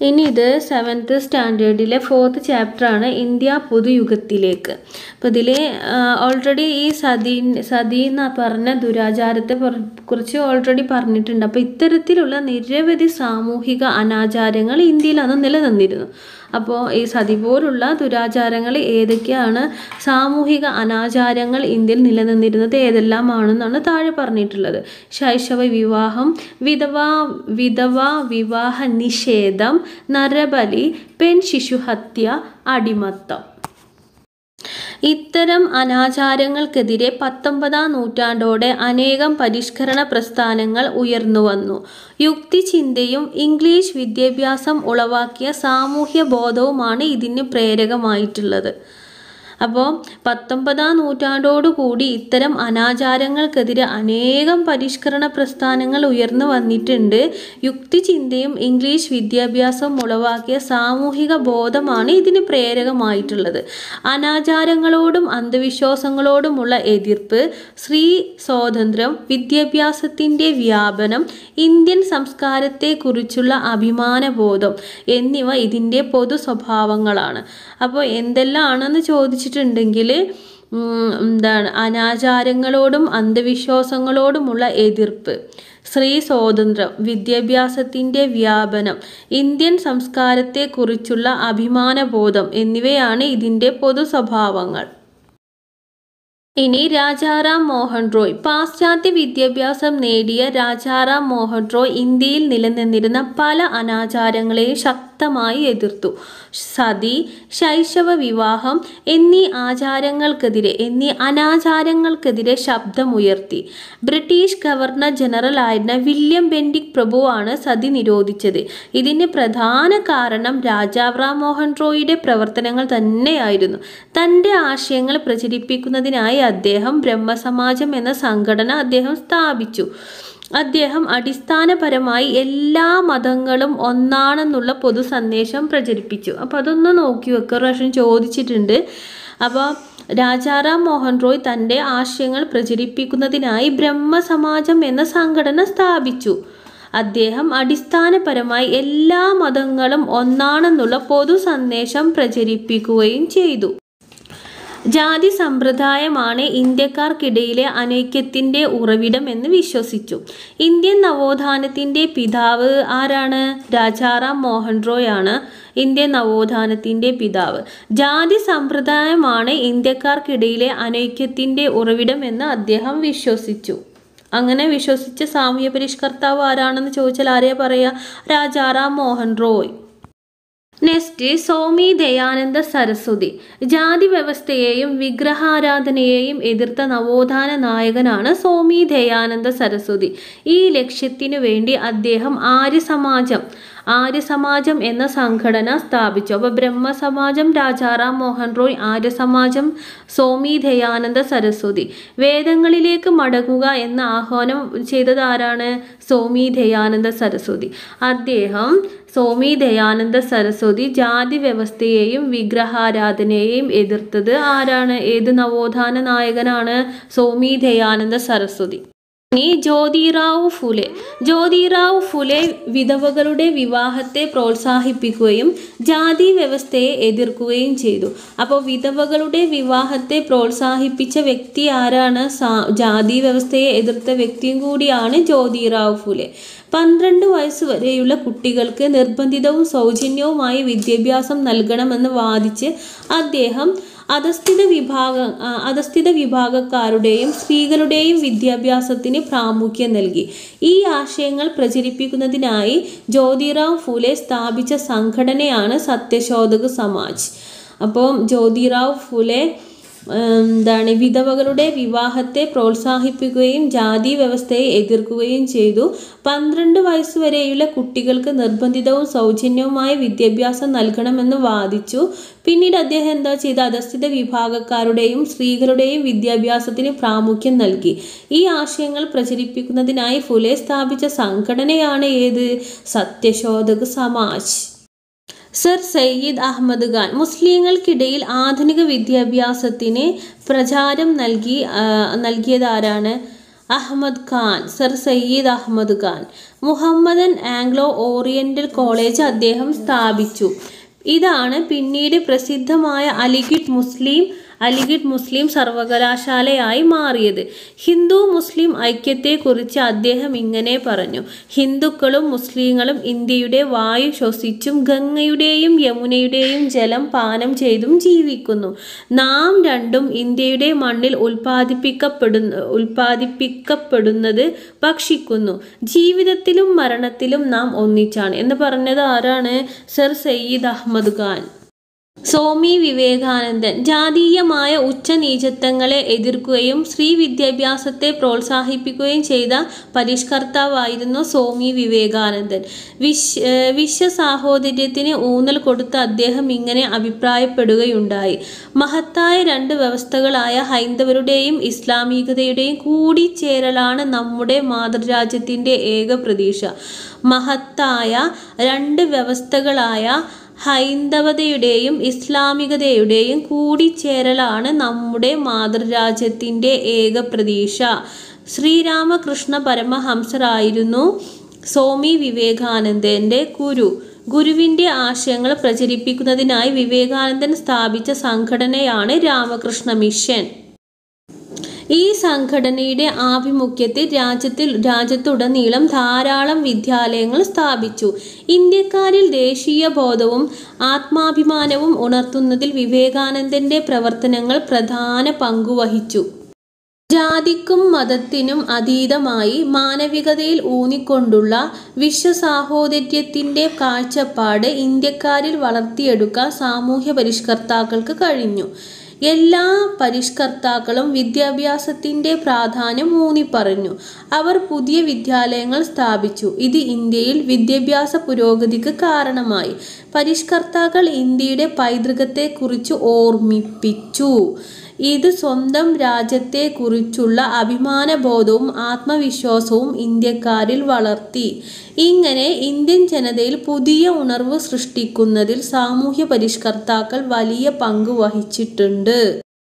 ഇനി ഇത് സെവൻത്ത് സ്റ്റാൻഡേർഡിലെ ഫോർത്ത് ചാപ്റ്ററാണ് ഇന്ത്യ പുതുയുഗത്തിലേക്ക് അപ്പോൾ ഇതിൽ ഓൾറെഡി ഈ സതി സതി എന്ന് പറഞ്ഞ ദുരാചാരത്തെ പൊർ- കുറിച്ച് ഓൾറെഡി പറഞ്ഞിട്ടുണ്ട് അപ്പോൾ ഇത്തരത്തിലുള്ള നിരവധി സാമൂഹിക അനാചാരങ്ങൾ ഇന്ത്യയിൽ അന്ന് നിലനിന്നിരുന്നു അപ്പോൾ ഈ സതി പോലുള്ള ദുരാചാരങ്ങൾ ഏതൊക്കെയാണ് സാമൂഹിക അനാചാരങ്ങൾ ഇന്ത്യയിൽ നിലനിന്നിരുന്നത് ഏതെല്ലാമാണെന്നാണ് താഴെ പറഞ്ഞിട്ടുള്ളത് ശൈശവ വിവാഹം വിധവാ വിധവാ വിവാഹ നിഷേധം നരബലി പെൺ ശിശുഹത്യ അടിമത്തം ഇത്തരം അനാചാരങ്ങൾക്കെതിരെ പത്തൊമ്പതാം നൂറ്റാണ്ടോടെ അനേകം പരിഷ്കരണ പ്രസ്ഥാനങ്ങൾ ഉയർന്നുവന്നു യുക്തിചിന്തയും ഇംഗ്ലീഷ് വിദ്യാഭ്യാസം ഉളവാക്കിയ സാമൂഹ്യ ബോധവുമാണ് ഇതിന് പ്രേരകമായിട്ടുള്ളത് അപ്പോൾ പത്തൊമ്പതാം നൂറ്റാണ്ടോടുകൂടി ഇത്തരം അനാചാരങ്ങൾക്കെതിരെ അനേകം പരിഷ്കരണ പ്രസ്ഥാനങ്ങൾ ഉയർന്നു വന്നിട്ടുണ്ട് യുക്തിചിന്തയും ഇംഗ്ലീഷ് വിദ്യാഭ്യാസവും ഉളവാക്കിയ സാമൂഹിക ബോധമാണ് ഇതിന് പ്രേരകമായിട്ടുള്ളത് അനാചാരങ്ങളോടും അന്ധവിശ്വാസങ്ങളോടുമുള്ള എതിർപ്പ് സ്ത്രീ സ്വാതന്ത്ര്യം വിദ്യാഭ്യാസത്തിൻ്റെ വ്യാപനം ഇന്ത്യൻ സംസ്കാരത്തെക്കുറിച്ചുള്ള അഭിമാനബോധം എന്നിവ ഇതിൻ്റെ പൊതു സ്വഭാവങ്ങളാണ് അപ്പോൾ എന്തെല്ലാമാണെന്ന് ചോദിച്ചിട്ടുണ്ടെങ്കിൽ ഉം, എന്താണ് അനാചാരങ്ങളോടും അന്ധവിശ്വാസങ്ങളോടുമുള്ള എതിർപ്പ് സ്ത്രീ സ്വാതന്ത്ര്യം വിദ്യാഭ്യാസത്തിൻ്റെ വ്യാപനം ഇന്ത്യൻ സംസ്കാരത്തെക്കുറിച്ചുള്ള അഭിമാനബോധം എന്നിവയാണ് ഇതിൻ്റെ പൊതു സ്വഭാവങ്ങൾ ഇനി രാജാറാം മോഹൻ റോയ് പാശ്ചാത്യ വിദ്യാഭ്യാസം നേടിയ രാജാറാം മോഹൻ റോയ് ഇന്ത്യയിൽ നിലനിന്നിരുന്ന പല അനാചാരങ്ങളെയും ശക്തമായി എതിർത്തു സതി ശൈശവ വിവാഹം എന്നീ ആചാരങ്ങൾക്കെതിരെ എന്നീ അനാചാരങ്ങൾക്കെതിരെ ശബ്ദമുയർത്തി ബ്രിട്ടീഷ് ഗവർണർ ജനറൽ ആയിരുന്ന വില്യം ബെൻഡിക് പ്രഭുവാണ് സതി നിരോധിച്ചത് ഇതിന് പ്രധാന കാരണം രാജാവ് റാം മോഹൻ റോയിയുടെ പ്രവർത്തനങ്ങൾ തന്നെയായിരുന്നു തൻ്റെ ആശയങ്ങൾ പ്രചരിപ്പിക്കുന്നതിനായി അദ്ദേഹം ബ്രഹ്മസമാജം എന്ന സംഘടന അദ്ദേഹം സ്ഥാപിച്ചു അദ്ദേഹം അടിസ്ഥാനപരമായി എല്ലാ മതങ്ങളും ഒന്നാണെന്നുള്ള പൊതു സന്ദേശം പ്രചരിപ്പിച്ചു അപ്പോൾ അതൊന്ന് നോക്കി വെക്കുക ഒരു പ്രാവശ്യം ചോദിച്ചിട്ടുണ്ട് അപ്പോൾ രാജാറാം മോഹൻ റോയ് തൻ്റെ ആശയങ്ങൾ പ്രചരിപ്പിക്കുന്നതിനായി ബ്രഹ്മസമാജം എന്ന സംഘടന സ്ഥാപിച്ചു അദ്ദേഹം അടിസ്ഥാനപരമായി എല്ലാ മതങ്ങളും ഒന്നാണെന്നുള്ള പൊതു സന്ദേശം പ്രചരിപ്പിക്കുകയും ചെയ്തു ജാതി സമ്പ്രദായമാണ് ഇന്ത്യക്കാർക്കിടയിലെ അനൈക്യത്തിൻ്റെ ഉറവിടം എന്ന് വിശ്വസിച്ചു ഇന്ത്യൻ നവോത്ഥാനത്തിൻ്റെ പിതാവ് ആരാണ് രാജാറാം മോഹൻ റോയ് ആണ് ഇന്ത്യൻ നവോത്ഥാനത്തിൻ്റെ പിതാവ് ജാതി സമ്പ്രദായമാണ് ഇന്ത്യക്കാർക്കിടയിലെ അനൈക്യത്തിൻ്റെ ഉറവിടം എന്ന് അദ്ദേഹം വിശ്വസിച്ചു അങ്ങനെ വിശ്വസിച്ച സാമൂഹ്യ പരിഷ്കർത്താവ് ആരാണെന്ന് ചോദിച്ചാൽ ആരെയാ പറയുക രാജാറാം മോഹൻ റോയ് നെക്സ്റ്റ് സ്വാമി ദയാനന്ദ സരസ്വതി ജാതി വ്യവസ്ഥയെയും വിഗ്രഹാരാധനയെയും എതിർത്ത നവോത്ഥാന നായകനാണ് സ്വാമി ദയാനന്ദ സരസ്വതി ഈ ലക്ഷ്യത്തിനു വേണ്ടി അദ്ദേഹം ആര്യസമാജം ആര്യസമാജം എന്ന സംഘടന സ്ഥാപിച്ചു അപ്പോൾ ബ്രഹ്മസമാജം രാജാറാം മോഹൻ റോയ് ആര്യസമാജം സ്വാമി ദയാനന്ദ സരസ്വതി വേദങ്ങളിലേക്ക് മടങ്ങുക എന്ന ആഹ്വാനം ചെയ്തത് ആരാണ് സ്വാമി ദയാനന്ദ സരസ്വതി അദ്ദേഹം സ്വാമി ദയാനന്ദ സരസ്വതി ജാതി വ്യവസ്ഥയെയും വിഗ്രഹാരാധനയെയും എതിർത്തത് ആരാണ് ഏത് നവോത്ഥാന നായകനാണ് സ്വാമി ദയാനന്ദ സരസ്വതി ഇനി ജ്യോതിറാവു ഫുലെ ജ്യോതിറാവു ഫുലെ വിധവകളുടെ വിവാഹത്തെ പ്രോത്സാഹിപ്പിക്കുകയും ജാതി വ്യവസ്ഥയെ എതിർക്കുകയും ചെയ്തു അപ്പോൾ വിധവകളുടെ വിവാഹത്തെ പ്രോത്സാഹിപ്പിച്ച വ്യക്തി ആരാണ് സാ ജാതി വ്യവസ്ഥയെ എതിർത്ത വ്യക്തിയും കൂടിയാണ് ജ്യോതിറാവു ഫുലെ പന്ത്രണ്ട് വയസ്സ് വരെയുള്ള കുട്ടികൾക്ക് നിർബന്ധിതവും സൗജന്യവുമായ വിദ്യാഭ്യാസം നൽകണമെന്ന് വാദിച്ച് അദ്ദേഹം അധസ്ഥിത വിഭാഗ ആ, അധസ്ഥിത വിഭാഗക്കാരുടെയും സ്ത്രീകളുടെയും വിദ്യാഭ്യാസത്തിന് പ്രാമുഖ്യം നൽകി ഈ ആശയങ്ങൾ പ്രചരിപ്പിക്കുന്നതിനായി ജ്യോതിറാം ഫുലെ സ്ഥാപിച്ച സംഘടനയാണ് സത്യശോധക സമാജ് അപ്പോൾ ജ്യോതിറാവ് ഫുലെ ഉം, എന്താണ് വിധവകളുടെ വിവാഹത്തെ പ്രോത്സാഹിപ്പിക്കുകയും ജാതി വ്യവസ്ഥയെ എതിർക്കുകയും ചെയ്തു പന്ത്രണ്ട് വയസ്സ് വരെയുള്ള കുട്ടികൾക്ക് നിർബന്ധിതവും സൗജന്യവുമായ വിദ്യാഭ്യാസം നൽകണമെന്ന് വാദിച്ചു പിന്നീട് അദ്ദേഹം എന്താ ചെയ്ത അധസ്ഥിത വിഭാഗക്കാരുടെയും സ്ത്രീകളുടെയും വിദ്യാഭ്യാസത്തിന് പ്രാമുഖ്യം നൽകി ഈ ആശയങ്ങൾ പ്രചരിപ്പിക്കുന്നതിനായി ഫുലെ സ്ഥാപിച്ച സംഘടനയാണ് ഏത് സത്യശോധക സമാജ് സർ സയ്യിദ് അഹമ്മദ് ഖാൻ മുസ്ലിങ്ങൾക്കിടയിൽ ആധുനിക വിദ്യാഭ്യാസത്തിന് പ്രചാരം നൽകി ആ, നൽകിയത് ആരാണ് Ahmed Khan Sir Syed Ahmed Khan Mohammedan Anglo Oriental College അദ്ദേഹം സ്ഥാപിച്ചു ഇതാണ് പിന്നീട് പ്രസിദ്ധമായ അലിഗിഡ് മുസ്ലിം അലിഗിഡ് മുസ്ലിം സർവകലാശാലയായി മാറിയത് ഹിന്ദു മുസ്ലിം ഐക്യത്തെക്കുറിച്ച് അദ്ദേഹം ഇങ്ങനെ പറഞ്ഞു ഹിന്ദുക്കളും മുസ്ലിങ്ങളും ഇന്ത്യയുടെ വായു ശ്വസിച്ചും ഗംഗയുടെയും യമുനയുടെയും ജലം പാനം ചെയ്തും ജീവിക്കുന്നു നാം രണ്ടും ഇന്ത്യയുടെ മണ്ണിൽ ഉൽപ്പാദിപ്പിക്കപ്പെടുന്ന ഉൽപ്പാദിപ്പിക്കപ്പെടുന്നത് ഭക്ഷിക്കുന്നു ജീവിതത്തിലും മരണത്തിലും നാം ഒന്നിച്ചാണ് എന്ന് പറഞ്ഞത് ആരാണ് സർ സയ്യിദ് അഹമ്മദ് ഖാൻ സ്വാമി വിവേകാനന്ദൻ ജാതീയമായ ഉച്ചനീചത്വങ്ങളെ എതിർക്കുകയും സ്ത്രീ വിദ്യാഭ്യാസത്തെ പ്രോത്സാഹിപ്പിക്കുകയും ചെയ്ത പരിഷ്കർത്താവായിരുന്നു സ്വാമി വിവേകാനന്ദൻ വിശ് ഏഹ് വിശ്വസാഹോദര്യത്തിന് ഊന്നൽ കൊടുത്ത അദ്ദേഹം ഇങ്ങനെ അഭിപ്രായപ്പെടുകയുണ്ടായി മഹത്തായ രണ്ട് വ്യവസ്ഥകളായ ഹൈന്ദവരുടെയും ഇസ്ലാമികതയുടെയും കൂടിച്ചേരലാണ് നമ്മുടെ മാതൃരാജ്യത്തിൻ്റെ ഏക പ്രതീക്ഷ മഹത്തായ രണ്ട് വ്യവസ്ഥകളായ ഹൈന്ദവതയുടെയും ഇസ്ലാമികതയുടെയും കൂടിച്ചേരലാണ് നമ്മുടെ മാതൃരാജ്യത്തിൻ്റെ ഏക പ്രതീക്ഷ ശ്രീരാമകൃഷ്ണ പരമഹംസരായിരുന്നു സ്വാമി വിവേകാനന്ദൻ്റെ ഗുരു ഗുരുവിൻ്റെ ആശയങ്ങൾ പ്രചരിപ്പിക്കുന്നതിനായി വിവേകാനന്ദൻ സ്ഥാപിച്ച സംഘടനയാണ് രാമകൃഷ്ണ മിഷൻ ഈ സംഘടനയുടെ ആഭിമുഖ്യത്തിൽ രാജ്യത്തിൽ രാജ്യത്തുടനീളം ധാരാളം വിദ്യാലയങ്ങൾ സ്ഥാപിച്ചു ഇന്ത്യക്കാരിൽ ദേശീയ ബോധവും ആത്മാഭിമാനവും ഉണർത്തുന്നതിൽ വിവേകാനന്ദന്റെ പ്രവർത്തനങ്ങൾ പ്രധാന പങ്കുവഹിച്ചു ജാതിക്കും മതത്തിനും അതീതമായി മാനവികതയിൽ ഊന്നിക്കൊണ്ടുള്ള വിശ്വസാഹോദര്യത്തിൻ്റെ കാഴ്ചപ്പാട് ഇന്ത്യക്കാരിൽ വളർത്തിയെടുക്കാൻ സാമൂഹ്യ പരിഷ്കർത്താക്കൾക്ക് കഴിഞ്ഞു എല്ലാ പരിഷ്കർത്താക്കളും വിദ്യാഭ്യാസത്തിൻ്റെ പ്രാധാന്യം ഊന്നിപ്പറഞ്ഞു അവർ പുതിയ വിദ്യാലയങ്ങൾ സ്ഥാപിച്ചു ഇത് ഇന്ത്യയിൽ വിദ്യാഭ്യാസ പുരോഗതിക്ക് കാരണമായി പരിഷ്കർത്താക്കൾ ഇന്ത്യയുടെ പൈതൃകത്തെക്കുറിച്ച് ഓർമ്മിപ്പിച്ചു ഇത് സ്വന്തം രാജ്യത്തെക്കുറിച്ചുള്ള അഭിമാനബോധവും ആത്മവിശ്വാസവും ഇന്ത്യക്കാരിൽ വളർത്തി ഇങ്ങനെ ഇന്ത്യൻ ജനതയിൽ പുതിയ ഉണർവ് സൃഷ്ടിക്കുന്നതിൽ സാമൂഹ്യ പരിഷ്കർത്താക്കൾ വലിയ പങ്ക് വഹിച്ചിട്ടുണ്ട്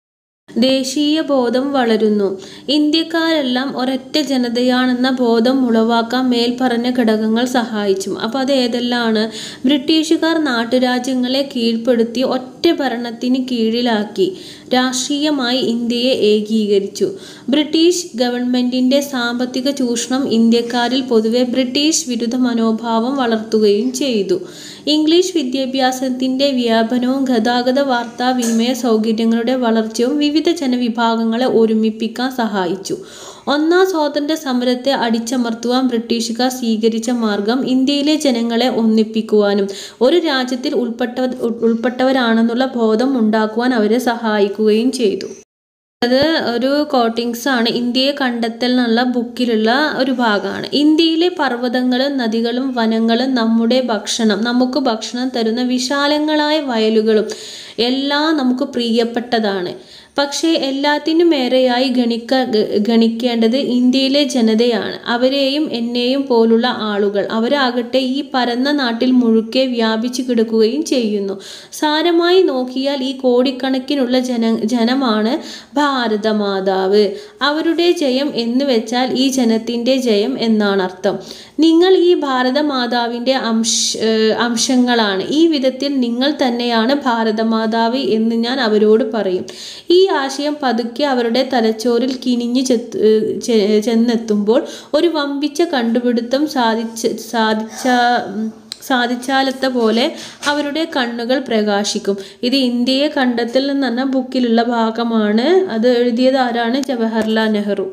ദേശീയ ബോധം വളരുന്നു ഇന്ത്യക്കാരെല്ലാം ഒരൊറ്റ ജനതയാണെന്ന ബോധം ഉളവാക്കാൻ മേൽപ്പറഞ്ഞ ഘടകങ്ങൾ സഹായിച്ചു അപ്പോൾ അത് ഏതെല്ലാമാണ് ബ്രിട്ടീഷുകാർ നാട്ടുരാജ്യങ്ങളെ കീഴ്പ്പെടുത്തി ഒറ്റ ഭരണത്തിന് കീഴിലാക്കി രാഷ്ട്രീയമായി ഇന്ത്യയെ ഏകീകരിച്ചു ബ്രിട്ടീഷ് ഗവൺമെന്റിന്റെ സാമ്പത്തിക ചൂഷണം ഇന്ത്യക്കാരിൽ പൊതുവെ ബ്രിട്ടീഷ് വിരുദ്ധ മനോഭാവം വളർത്തുകയും ചെയ്തു ഇംഗ്ലീഷ് വിദ്യാഭ്യാസത്തിന്റെ വ്യാപനവും ഗതാഗത വാർത്താവിനിമയ സൗകര്യങ്ങളുടെ വളർച്ചയും വിവിധ ജനവിഭാഗങ്ങളെ ഒരുമിപ്പിക്കാൻ സഹായിച്ചു ഒന്നാം സ്വാതന്ത്ര്യ സമരത്തെ അടിച്ചമർത്തുവാൻ ബ്രിട്ടീഷുകാർ സ്വീകരിച്ച മാർഗം ഇന്ത്യയിലെ ജനങ്ങളെ ഒന്നിപ്പിക്കുവാനും ഒരു രാജ്യത്തിൽ ഉൾപ്പെട്ട ഉൾപ്പെട്ടവരാണെന്നുള്ള ബോധം ഉണ്ടാക്കുവാൻ അവരെ സഹായിക്കുകയും ചെയ്തു അത് ഒരു കോട്ടിങ്സ് ആണ് ഇന്ത്യയെ കണ്ടെത്തൽ എന്നുള്ള ബുക്കിലുള്ള ഒരു ഭാഗമാണ് ഇന്ത്യയിലെ പർവ്വതങ്ങളും നദികളും വനങ്ങളും നമ്മുടെ ഭക്ഷണം നമുക്ക് ഭക്ഷണം തരുന്ന വിശാലങ്ങളായ വയലുകളും എല്ലാം നമുക്ക് പ്രിയപ്പെട്ടതാണ് പക്ഷേ എല്ലാത്തിനും ഏറെയായി ഗണിക്ക ഗ- ഗണിക്കേണ്ടത് ഇന്ത്യയിലെ ജനതയാണ് അവരെയും എന്നെയും പോലുള്ള ആളുകൾ അവരാകട്ടെ ഈ പരന്ന നാട്ടിൽ മുഴുക്കെ വ്യാപിച്ചു കിടക്കുകയും ചെയ്യുന്നു സാരമായി നോക്കിയാൽ ഈ കോടിക്കണക്കിനുള്ള ജന ജനമാണ് ഭാരതമാതാവ് അവരുടെ ജയം എന്ന് വെച്ചാൽ ഈ ജനത്തിൻ്റെ ജയം എന്നാണ് അർത്ഥം നിങ്ങൾ ഈ ഭാരതമാതാവിൻ്റെ അംശ ഏഹ് അംശങ്ങളാണ് ഈ വിധത്തിൽ നിങ്ങൾ തന്നെയാണ് ഭാരതമാതാവ് എന്ന് ഞാൻ അവരോട് പറയും ഈ ആശയം പതുക്കെ അവരുടെ തലച്ചോറിൽ കിനിഞ്ഞു ചെത്ത് ഏഹ് ചെ- ചെന്നെത്തുമ്പോൾ ഒരു വമ്പിച്ച കണ്ടുപിടുത്തം സാധിച്ച സാധിച്ച ഉം, സാധിച്ചാലത്ത പോലെ അവരുടെ കണ്ണുകൾ പ്രകാശിക്കും ഇത് ഇന്ത്യയെ കണ്ടെത്തൽ എന്ന് പറഞ്ഞ ബുക്കിലുള്ള ഭാഗമാണ് അത് എഴുതിയത് ആരാണ് ജവഹർലാൽ നെഹ്റു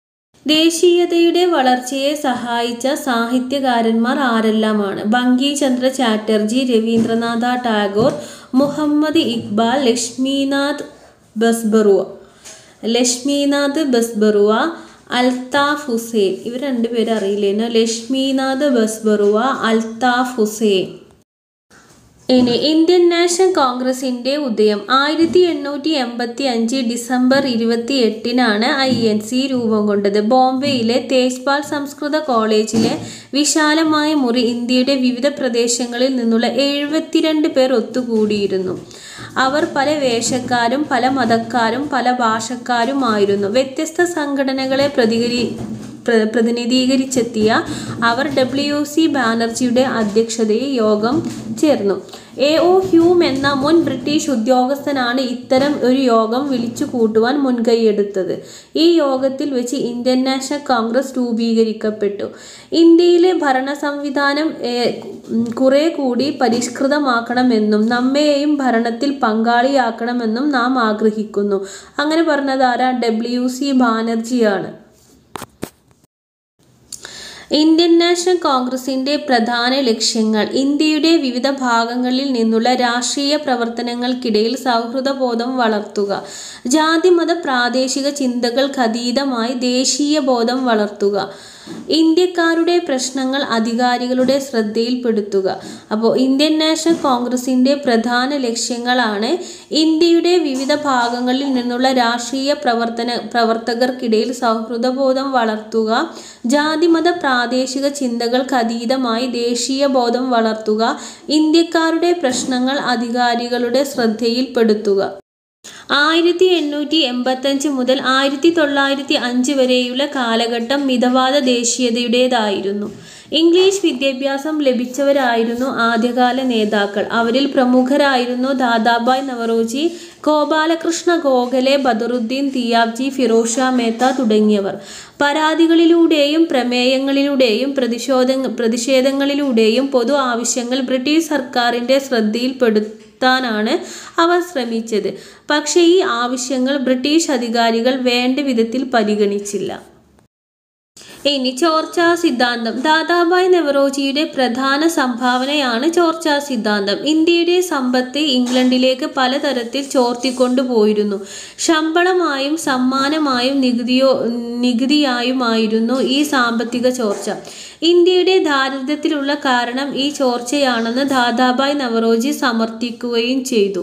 ദേശീയതയുടെ വളർച്ചയെ സഹായിച്ച സാഹിത്യകാരന്മാർ ആരെല്ലാമാണ് ബങ്കിചന്ദ്ര ചാറ്റർജി രവീന്ദ്രനാഥ ടാഗോർ മുഹമ്മദ് ഇക്ബാൽ ലക്ഷ്മിനാഥ് ബസ്ബറുവ ലക്ഷ്മിനാഥ് ബസ്ബറുവ അൽത്താഫ് ഹുസൈൻ ഇവർ രണ്ടുപേരും അറിയില്ലേനോ ലക്ഷ്മിനാഥ് ബസ്ബറുവ അൽത്താഫ് ഹുസൈൻ ഇനി ഇന്ത്യൻ നാഷണൽ കോൺഗ്രസിന്റെ ഉദയം ആയിരത്തി എണ്ണൂറ്റി എൺപത്തി അഞ്ച് ഡിസംബർ ഇരുപത്തി എട്ടിനാണ് ഐ എൻ സി രൂപം കൊണ്ടത് ബോംബെയിലെ തേജ്പാൽ സംസ്കൃത കോളേജിലെ വിശാലമായ മുറി ഇന്ത്യയുടെ വിവിധ പ്രദേശങ്ങളിൽ നിന്നുള്ള എഴുപത്തിരണ്ട് പേർ ഒത്തുകൂടിയിരുന്നു അവർ പല വേഷക്കാരും പല മതക്കാരും പല ഭാഷക്കാരുമായിരുന്നു വ്യത്യസ്ത സംഘടനകളെ പ്രതികരി പ്ര- പ്രതിനിധീകരിച്ചെത്തിയ അവർ ഡബ്ല്യു സി ബാനർജിയുടെ അധ്യക്ഷതയിൽ യോഗം ചേർന്നു എ ഒ ഹ്യൂം എന്ന മുൻ ബ്രിട്ടീഷ് ഉദ്യോഗസ്ഥനാണ് ഇത്തരം ഒരു യോഗം വിളിച്ചു കൂട്ടുവാൻ മുൻകൈയെടുത്തത് ഈ യോഗത്തിൽ വെച്ച് ഇന്ത്യൻ നാഷണൽ കോൺഗ്രസ് രൂപീകരിക്കപ്പെട്ടു ഇന്ത്യയിലെ ഭരണ സംവിധാനം ഏ- ഉം, കുറെ കൂടി പരിഷ്കൃതമാക്കണമെന്നും നമ്മെയും ഭരണത്തിൽ പങ്കാളിയാക്കണമെന്നും നാം ആഗ്രഹിക്കുന്നു അങ്ങനെ പറഞ്ഞത് ആരാ ഡബ്ല്യു സി ബാനർജിയാണ് ഇന്ത്യൻ നാഷണൽ കോൺഗ്രസിന്റെ പ്രധാന ലക്ഷ്യങ്ങൾ ഇന്ത്യയുടെ വിവിധ ഭാഗങ്ങളിൽ നിന്നുള്ള രാഷ്ട്രീയ പ്രവർത്തനങ്ങൾക്കിടയിൽ സൗഹൃദബോധം വളർത്തുക ജാതിമത പ്രാദേശിക ചിന്തകൾക്കതീതമായി ദേശീയ ബോധം വളർത്തുക ഇന്ത്യക്കാരുടെ പ്രശ്നങ്ങൾ അധികാരികളുടെ ശ്രദ്ധയിൽപ്പെടുത്തുക അപ്പോൾ ഇന്ത്യൻ നാഷണൽ കോൺഗ്രസിന്റെ പ്രധാന ലക്ഷ്യങ്ങളാണ് ഇന്ത്യയുടെ വിവിധ ഭാഗങ്ങളിൽ നിന്നുള്ള രാഷ്ട്രീയ പ്രവർത്തന പ്രവർത്തകർക്കിടയിൽ സൗഹൃദബോധം വളർത്തുക ജാതിമത പ്രാദേശിക ചിന്തകൾക്കതീതമായി ദേശീയ ബോധം വളർത്തുക ഇന്ത്യക്കാരുടെ പ്രശ്നങ്ങൾ അധികാരികളുടെ ശ്രദ്ധയിൽപ്പെടുത്തുക ആയിരത്തി എണ്ണൂറ്റി എൺപത്തഞ്ച് മുതൽ ആയിരത്തി തൊള്ളായിരത്തി അഞ്ച് വരെയുള്ള കാലഘട്ടം മിതവാദ ദേശീയതയുടേതായിരുന്നു ഇംഗ്ലീഷ് വിദ്യാഭ്യാസം ലഭിച്ചവരായിരുന്നു ആദ്യകാല നേതാക്കൾ അവരിൽ പ്രമുഖരായിരുന്നു ദാദാബായ് നവറോജി ഗോപാലകൃഷ്ണ ഗോഖലെ ബദറുദ്ദീൻ തിയാബ്ജി ഫിറോസ് ഷാ മേത്ത തുടങ്ങിയവർ പരാതികളിലൂടെയും പ്രമേയങ്ങളിലൂടെയും പ്രതിഷേധ പ്രതിഷേധങ്ങളിലൂടെയും പൊതു ആവശ്യങ്ങൾ ബ്രിട്ടീഷ് സർക്കാരിൻ്റെ ശ്രദ്ധയിൽപ്പെടുത്താനാണ് അവർ ശ്രമിച്ചത് പക്ഷേ ഈ ആവശ്യങ്ങൾ ബ്രിട്ടീഷ് അധികാരികൾ വേണ്ട വിധത്തിൽ പരിഗണിച്ചില്ല ഇനി ചോർച്ചാ സിദ്ധാന്തം ദാദാബായ് നെവറോജിയുടെ പ്രധാന സംഭാവനയാണ് ചോർച്ചാ സിദ്ധാന്തം ഇന്ത്യയുടെ സമ്പത്ത് ഇംഗ്ലണ്ടിലേക്ക് പലതരത്തിൽ ചോർത്തിക്കൊണ്ടുപോയിരുന്നു ശമ്പളമായും സമ്മാനമായും നികുതിയോ നികുതിയായുമായിരുന്നു ഈ സാമ്പത്തിക ചോർച്ച ഇന്ത്യയുടെ ദാരിദ്ര്യത്തിലുള്ള കാരണം ഈ ചോർച്ചയാണെന്ന് ദാദാബായ് നവറോജി സമർത്ഥിക്കുകയും ചെയ്തു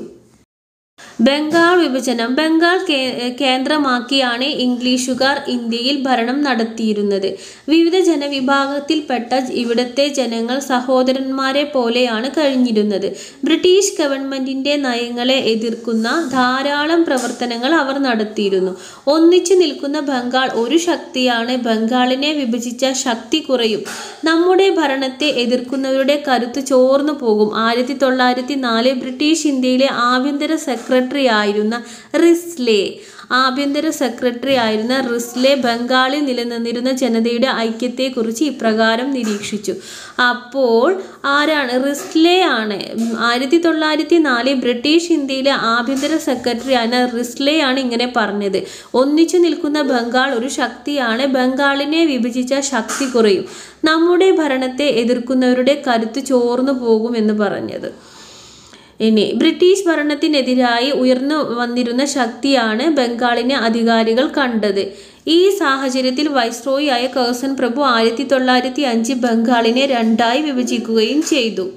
ബംഗാൾ വിഭജനം ബംഗാൾ കേ- കേന്ദ്രമാക്കിയാണ് ഇംഗ്ലീഷുകാർ ഇന്ത്യയിൽ ഭരണം നടത്തിയിരുന്നത് വിവിധ ജനവിഭാഗത്തിൽപ്പെട്ട ഇവിടത്തെ ജനങ്ങൾ സഹോദരന്മാരെ പോലെയാണ് കഴിഞ്ഞിരുന്നത് ബ്രിട്ടീഷ് ഗവൺമെന്റിന്റെ നയങ്ങളെ എതിർക്കുന്ന ധാരാളം പ്രവർത്തനങ്ങൾ അവർ നടത്തിയിരുന്നു ഒന്നിച്ചു നിൽക്കുന്ന ബംഗാൾ ഒരു ശക്തിയാണ് ബംഗാളിനെ വിഭജിച്ച ശക്തി കുറയും നമ്മുടെ ഭരണത്തെ എതിർക്കുന്നവരുടെ കരുത്ത് ചോർന്നു പോകും ആയിരത്തി തൊള്ളായിരത്തി നാല് ബ്രിട്ടീഷ് ഇന്ത്യയിലെ ആഭ്യന്തര സെക്രട്ടറി ആയിരുന്ന റിസ്ലെ ആഭ്യന്തര സെക്രട്ടറി ആയിരുന്ന റിസ്ലെ ബംഗാളിൽ നിലനിന്നിരുന്ന ജനതയുടെ ഐക്യത്തെക്കുറിച്ച് ഇപ്രകാരം നിരീക്ഷിച്ചു അപ്പോൾ ആരാണ് റിസ്ലെ ആണ് ഉം, ആയിരത്തി തൊള്ളായിരത്തി നാല് ബ്രിട്ടീഷ് ഇന്ത്യയിലെ ആഭ്യന്തര സെക്രട്ടറി ആയ റിസ്ലെ ആണ് ഇങ്ങനെ പറഞ്ഞത് ഒന്നിച്ചു നിൽക്കുന്ന ബംഗാൾ ഒരു ശക്തിയാണ് ബംഗാളിനെ വിഭജിച്ച ശക്തി കുറയും നമ്മുടെ ഭരണത്തെ എതിർക്കുന്നവരുടെ കരുത്ത് ചോർന്നു പോകും എന്ന് പറഞ്ഞത് ഇനി ബ്രിട്ടീഷ് ഭരണത്തിനെതിരായി ഉയർന്നു വന്നിരുന്ന ശക്തിയാണ് ബംഗാളിനെ അധികാരികൾ കണ്ടത് ഈ സാഹചര്യത്തിൽ വൈസ്രോയി ആയ കേഴ്സൺ പ്രഭു ആയിരത്തി തൊള്ളായിരത്തി അഞ്ച് ബംഗാളിനെ രണ്ടായി വിഭജിക്കുകയും ചെയ്തു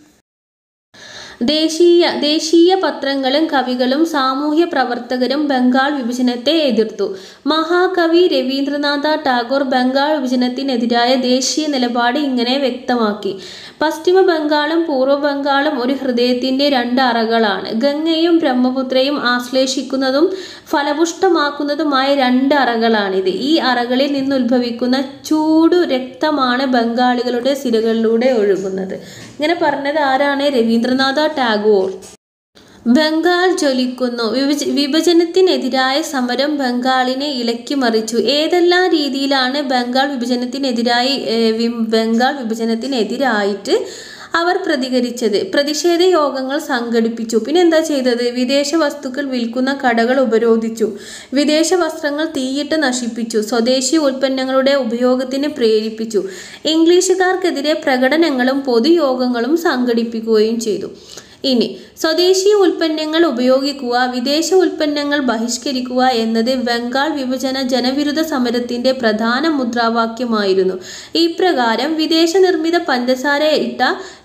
ദേശീയ ദേശീയ പത്രങ്ങളും കവികളും സാമൂഹ്യ പ്രവർത്തകരും ബംഗാൾ വിഭജനത്തെ എതിർത്തു മഹാകവി രവീന്ദ്രനാഥ ടാഗോർ ബംഗാൾ വിഭജനത്തിനെതിരായ ദേശീയ നിലപാട് ഇങ്ങനെ വ്യക്തമാക്കി പശ്ചിമ ബംഗാളും പൂർവ്വ ബംഗാളും ഒരു ഹൃദയത്തിന്റെ രണ്ട് അറകളാണ് ഗംഗയും ബ്രഹ്മപുത്രയും ആശ്ലേഷിക്കുന്നതും ഫലപുഷ്ടമാക്കുന്നതുമായ രണ്ട് അറകളാണിത് ഈ അറകളിൽ നിന്നുത്ഭവിക്കുന്ന ചൂടു രക്തമാണ് ബംഗാളികളുടെ സിരകളിലൂടെ ഒഴുകുന്നത് ഇങ്ങനെ പറഞ്ഞത് ആരാണ് രവീന്ദ്രനാഥ ടാഗോർ ബംഗാൾ ജ്വലിക്കുന്നു വിഭജ വിഭജനത്തിനെതിരായ സമരം ബംഗാളിനെ ഇളക്കി മറിച്ചു ഏതെല്ലാം രീതിയിലാണ് ബംഗാൾ വിഭജനത്തിനെതിരായി ഏഹ്, വി- ബംഗാൾ വിഭജനത്തിനെതിരായിട്ട് അവർ പ്രതികരിച്ചത് പ്രതിഷേധ യോഗങ്ങൾ സംഘടിപ്പിച്ചു പിന്നെ എന്താ ചെയ്തത് വിദേശ വസ്തുക്കൾ വിൽക്കുന്ന കടകൾ ഉപരോധിച്ചു വിദേശ വസ്ത്രങ്ങൾ തീയിട്ട് നശിപ്പിച്ചു സ്വദേശി ഉൽപ്പന്നങ്ങളുടെ ഉപയോഗത്തിന് പ്രേരിപ്പിച്ചു ഇംഗ്ലീഷുകാർക്കെതിരെ പ്രകടനങ്ങളും പൊതുയോഗങ്ങളും സംഘടിപ്പിക്കുകയും ചെയ്തു ഇനി സ്വദേശി ഉൽപ്പന്നങ്ങൾ ഉപയോഗിക്കുക വിദേശ ഉൽപ്പന്നങ്ങൾ ബഹിഷ്കരിക്കുക എന്നത് ബംഗാൾ വിഭജന ജനവിരുദ്ധ സമരത്തിന്റെ പ്രധാന മുദ്രാവാക്യമായിരുന്നു ഇപ്രകാരം വിദേശ നിർമ്മിത പഞ്ചസാര ഇട്ട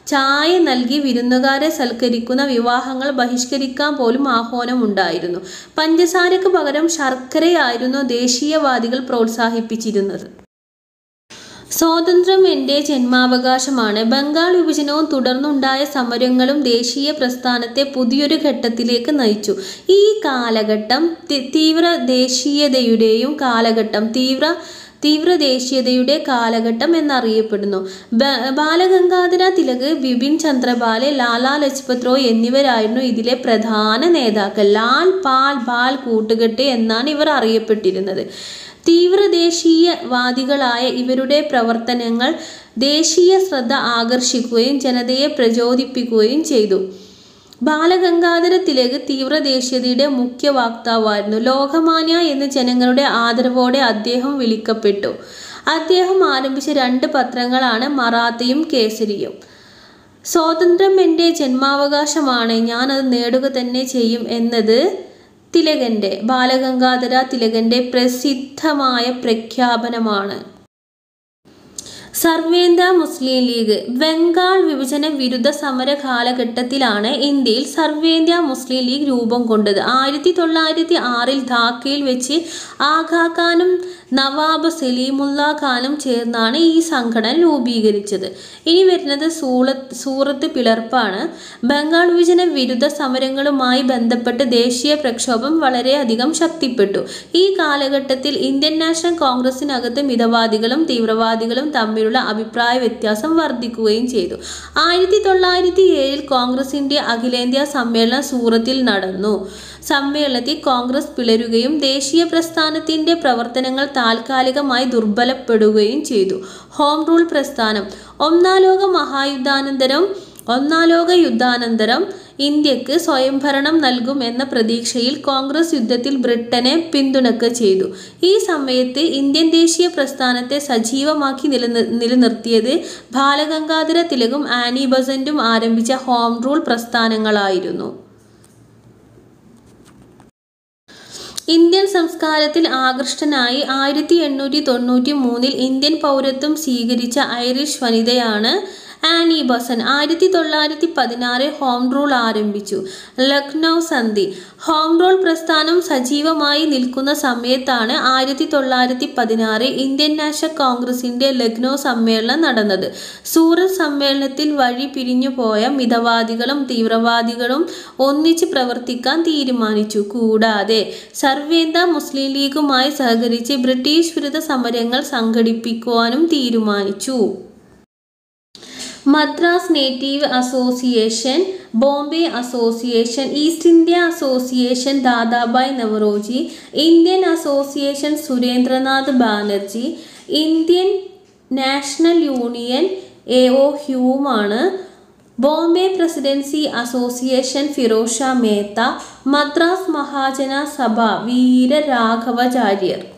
ചായ നൽകി വിരുന്നുകാരെ സൽക്കരിക്കുന്ന വിവാഹങ്ങൾ ബഹിഷ്കരിക്കാൻ പോലും ആഹ്വാനമുണ്ടായിരുന്നു പഞ്ചസാരയ്ക്ക് പകരം ശർക്കരയായിരുന്നു ദേശീയവാദികൾ പ്രോത്സാഹിപ്പിച്ചിരുന്നത് സ്വാതന്ത്ര്യം എൻ്റെ ജന്മാവകാശമാണ് ബംഗാൾ വിഭജനവും തുടർന്നുണ്ടായ സമരങ്ങളും ദേശീയ പ്രസ്ഥാനത്തെ പുതിയൊരു ഘട്ടത്തിലേക്ക് നയിച്ചു ഈ കാലഘട്ടം തി- തീവ്ര ദേശീയതയുടെയും കാലഘട്ടം തീവ്ര തീവ്ര ദേശീയതയുടെ കാലഘട്ടം എന്നറിയപ്പെടുന്നു ബ- ബാലഗംഗാധര തിലക് ബിപിൻ ചന്ദ്രപാലെ ലാലാ ലജ്പത് റോയ് എന്നിവരായിരുന്നു ഇതിലെ പ്രധാന നേതാക്കൾ ലാൽ പാൽ ബാൽ കൂട്ടുകെട്ട് എന്നാണ് ഇവർ അറിയപ്പെട്ടിരുന്നത് തീവ്ര ദേശീയവാദികളായ ഇവരുടെ പ്രവർത്തനങ്ങൾ ദേശീയ ശ്രദ്ധ ആകർഷിക്കുകയും ജനതയെ പ്രചോദിപ്പിക്കുകയും ചെയ്തു ബാലഗംഗാധര തിലക് തീവ്ര ദേശീയതയുടെ മുഖ്യ വാക്താവായിരുന്നു ലോകമാന്യ എന്ന് ജനങ്ങളുടെ ആദരവോടെ അദ്ദേഹം വിളിക്കപ്പെട്ടു അദ്ദേഹം ആരംഭിച്ച രണ്ട് പത്രങ്ങളാണ് മറാത്തയും കേസരിയും സ്വാതന്ത്ര്യം എൻ്റെ ജന്മാവകാശമാണ് ഞാനത് നേടുക തന്നെ ചെയ്യും എന്നത് തിലകന്റെ ബാലഗംഗാധര തിലകന്റെ പ്രസിദ്ധമായ പ്രഖ്യാപനമാണ് സർവേന്ത്യ മുസ്ലിം ലീഗ് ബംഗാൾ വിഭജന വിരുദ്ധ സമര കാലഘട്ടത്തിലാണ് ഇന്ത്യയിൽ സർവേന്ത്യ മുസ്ലിം ലീഗ് രൂപം കൊണ്ടത് ആയിരത്തി തൊള്ളായിരത്തി ആറിൽ ധാക്കയിൽ വെച്ച് ആഗാ ഖാനും നവാബ് സലീമുല്ല ഖാനും ചേർന്നാണ് ഈ സംഘടന രൂപീകരിച്ചത് ഇനി വരുന്നത് സൂറത്ത് സൂറത്ത് പിളർപ്പാണ് ബംഗാൾ വിഭജന വിരുദ്ധ സമരങ്ങളുമായി ബന്ധപ്പെട്ട് ദേശീയ പ്രക്ഷോഭം വളരെയധികം ശക്തിപ്പെട്ടു ഈ കാലഘട്ടത്തിൽ ഇന്ത്യൻ നാഷണൽ കോൺഗ്രസിനകത്ത് മിതവാദികളും തീവ്രവാദികളും തമ്മിലുള്ള അഭിപ്രായ വ്യത്യാസം വർദ്ധിക്കുകയും ചെയ്തു ആയിരത്തി തൊള്ളായിരത്തി ഏഴിൽ കോൺഗ്രസിന്റെ അഖിലേന്ത്യാ സമ്മേളനം സൂറത്തിൽ നടന്നു സമ്മേളനത്തിൽ കോൺഗ്രസ് പിളരുകയും ദേശീയ പ്രസ്ഥാനത്തിന്റെ പ്രവർത്തനങ്ങൾ താൽക്കാലികമായി ദുർബലപ്പെടുകയും ചെയ്തു ഹോം റൂൾ പ്രസ്ഥാനം ഒന്നാം ലോക മഹായുദ്ധാനന്തരം ഒന്നാം ലോക യുദ്ധാനന്തരം ഇന്ത്യക്ക് സ്വയംഭരണം നൽകും എന്ന പ്രതീക്ഷയിൽ കോൺഗ്രസ് യുദ്ധത്തിൽ ബ്രിട്ടനെ പിന്തുണക്കുക ചെയ്തു ഈ സമയത്ത് ഇന്ത്യൻ ദേശീയ പ്രസ്ഥാനത്തെ സജീവമാക്കി നിലനിർ നിലനിർത്തിയത് ബാലഗംഗാധര തിലകും ആനി ബസന്റും ആരംഭിച്ച ഹോം റൂൾ പ്രസ്ഥാനങ്ങളായിരുന്നു ഇന്ത്യൻ സംസ്കാരത്തിൽ ആകൃഷ്ടനായി ആയിരത്തി എണ്ണൂറ്റി തൊണ്ണൂറ്റി മൂന്നിൽ ഇന്ത്യൻ പൗരത്വം സ്വീകരിച്ച ഐറിഷ് വനിതയാണ് ആനി ബസൻ ആയിരത്തി തൊള്ളായിരത്തി പതിനാറ് ഹോം റൂൾ ആരംഭിച്ചു ലക്നൗ സന്ധി ഹോം റൂൾ പ്രസ്ഥാനം സജീവമായി നിൽക്കുന്ന സമയത്താണ് ആയിരത്തി തൊള്ളായിരത്തി പതിനാറ് ഇന്ത്യൻ നാഷണൽ കോൺഗ്രസിന്റെ ലക്നൗ സമ്മേളനം നടന്നത് സൂറത്ത് സമ്മേളനത്തിൽ വഴി പിരിഞ്ഞുപോയ മിതവാദികളും തീവ്രവാദികളും ഒന്നിച്ച് പ്രവർത്തിക്കാൻ തീരുമാനിച്ചു കൂടാതെ സർവേന്ത മുസ്ലിം ലീഗുമായി സഹകരിച്ച് ബ്രിട്ടീഷ് വിരുദ്ധ സമരങ്ങൾ സംഘടിപ്പിക്കുവാനും തീരുമാനിച്ചു Madras Native Association Bombay Association East India Association Dadabhai Naoroji Indian Association Surendranath Banerjee Indian National Union A O ഹ്യൂമാണ് ബോംബെ പ്രസിഡൻസി അസോസിയേഷൻ ഫിറോഷ മേത്ത മദ്രാസ് മഹാജന സഭ വീര രാഘവാചാര്യർ